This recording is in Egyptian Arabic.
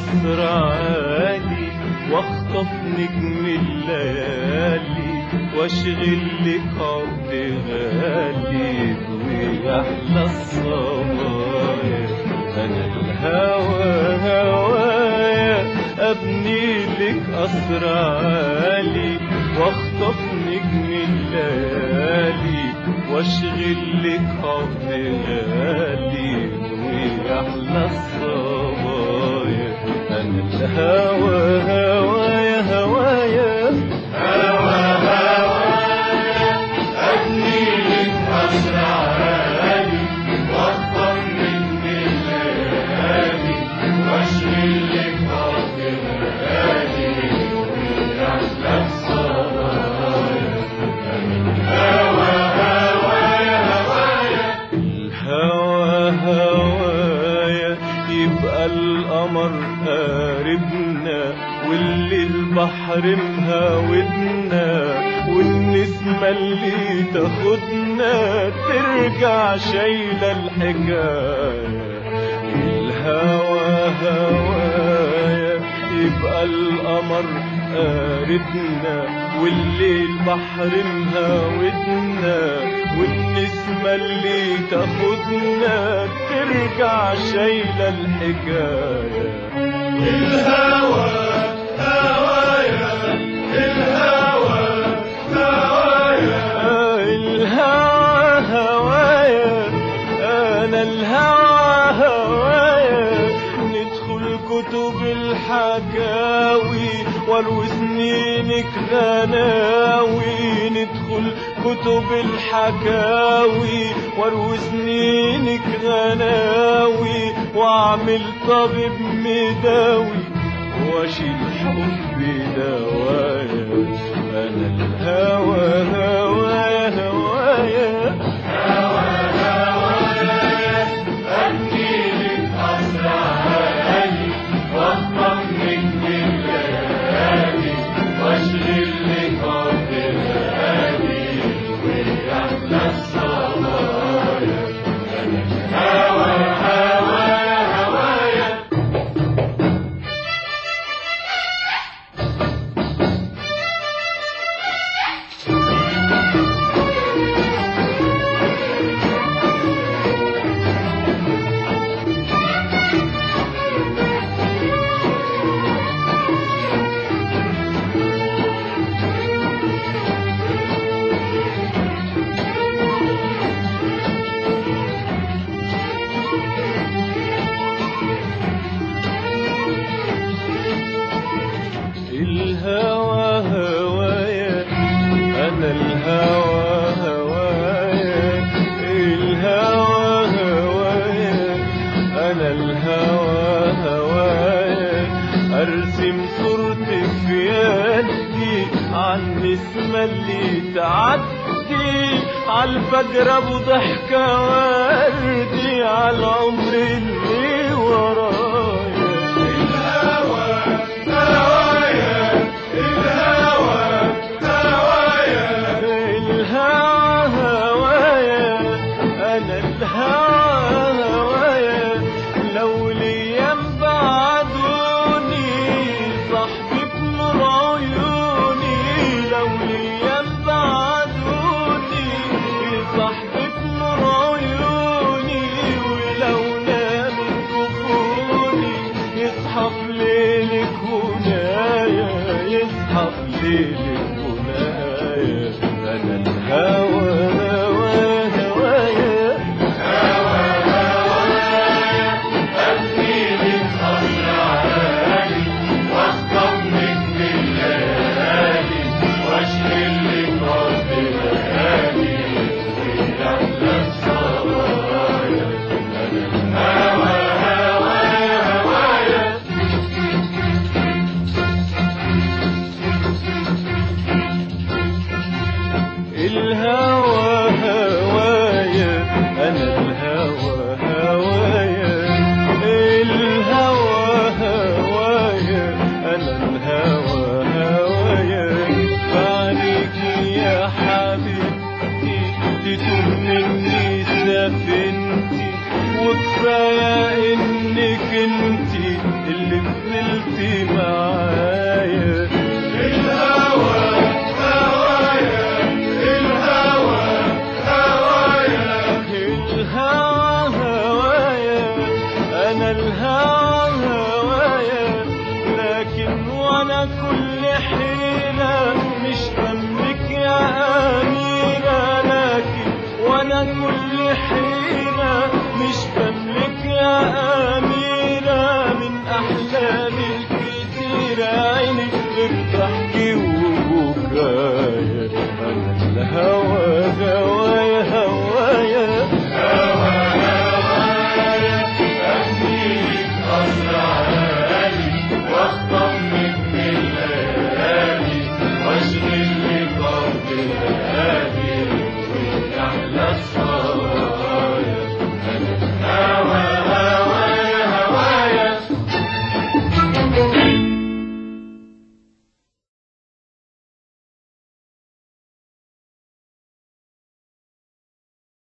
قصر عالي واخطف نجم الليالي واشغل لك عقد غالي ويحلى الصبايا انا الهوى هوايا ابني لك قصر عالي واخطف نجم الليالي واشغل لك عقد غالي ويحلى الصبايا انا الهوى هوايا هوايا هوى هوايا أبني لك قصر عالي واخطف من الليالي واشغل لك عقد غالي ويحلى الصبايا هوى هوايا هوايا الهوى هوايا يبقى القمر قاربنا واللي البحر مهاودنا والنسمة اللي تاخدنا ترجع شايلة الحكاية الهوى هوايا يبقى القمر قاربنا والليل بحر مهاودنا والنسمة اللي تاخدنا ترجع شايلة الحكاية الهوى هوايا الهوى هوايا آه الهوى هوايا أنا الهوى هوايا ندخل كتب الحكاوي واروي سنينك غناوي ندخل كتب الحكاوي واروي سنينك غناوي واعمل طبيب مداوي واشيل حبي دوايا انا الهوى هوايا هوايا أبني لك قصر عالي واخطف من الليالي واشغل لك عقد غالي ويحلى الصبايا هوى هوايا هوايا الهوى هوايا انا الهوى هوايا الهوى هوايا انا الهوى هوايا ارسم صورتي في يدي عن النسمة اللي تعدي عالفجر ابو ضحكة وردي عالعمر اللي ورايا الهوى هوايا الهوى هوايا الهوى هوايا انا الهوى هوايا لو ليام بعدوني صاحبي بنور عيوني لو ليام بعدوني صاحبي بنور عيوني ولو نام كفوني يصحى في ليلك هنايا يصحى في ليلك هنايا انا الهوى هوى هوايا أبني لك قصر عالي واخطف نجم الليالي واشغل لك عقد غالي ويحلى الصبايا هوى هوايا هوايا قلتي معايا الهوى هوايا الهوى هوايا الهوى هوايا انا الهوى هوايا لكن وانا كل حيلة مش بملك يا اميرة لكن وانا كل حيلة مش بملك يا اميرة من احلامي الكتيرة عيني بتحكي وبكايا انا الهوى هوايا هوايا هوى هوايا أبنيك قصر عالي واخطف من الليالي واشغل لك أرض الهادي وإحلى الصبر